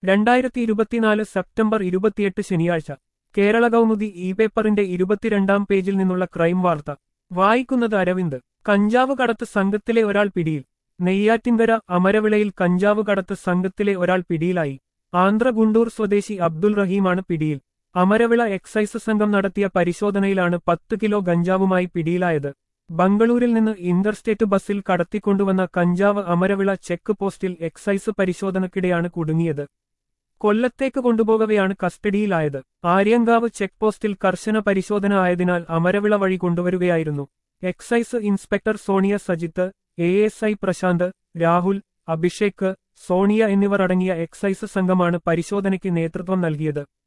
രണ്ടായിരത്തി ഇരുപത്തിനാല് സെപ്റ്റംബർ ഇരുപത്തിയെട്ട് ശനിയാഴ്ച കേരള കൗമുദി ഇ പേപ്പറിന്റെ ഇരുപത്തിരണ്ടാം പേജിൽ നിന്നുള്ള ക്രൈം വാർത്ത വായിക്കുന്നത് അരവിന്ദ് കഞ്ചാവ് കടത്ത് സംഘത്തിലെ ഒരാൾ പിടിയിൽ നെയ്യാറ്റിൻകര അമരവിളയിൽ കഞ്ചാവ് കടത്ത് സംഘത്തിലെ ഒരാൾ പിടിയിലായി ആന്ധ്ര ഗുണ്ടൂർ സ്വദേശി അബ്ദുൾ റഹീമാണ് പിടിയിൽ അമരവിള എക്സൈസ് സംഘം നടത്തിയ പരിശോധനയിലാണ് പത്ത് കിലോ ഗഞ്ചാവുമായി പിടിയിലായത് ബംഗളൂരിൽ നിന്ന് ഇന്റർസ്റ്റേറ്റ് ബസ്സിൽ കടത്തിക്കൊണ്ടുവന്ന കഞ്ചാവ് അമരവിള ചെക്ക് പോസ്റ്റിൽ എക്സൈസ് പരിശോധനയ്ക്കിടെയാണ് കുടുങ്ങിയത് കൊല്ലത്തേക്ക് കൊണ്ടുപോകവെയാണ് കസ്റ്റഡിയിലായത് ആര്യങ്കാവ് ചെക്ക് പോസ്റ്റിൽ കർശന പരിശോധന ആയതിനാൽ അമരവിള വഴി കൊണ്ടുവരികയായിരുന്നു excise inspector Sonia Sajith A S I Prashanth Rahul Abhishek Sonia എന്നിവർ അടങ്ങിയ എക്സൈസ് സംഘമാണ് പരിശോധനയ്ക്ക് നേതൃത്വം നൽകിയത്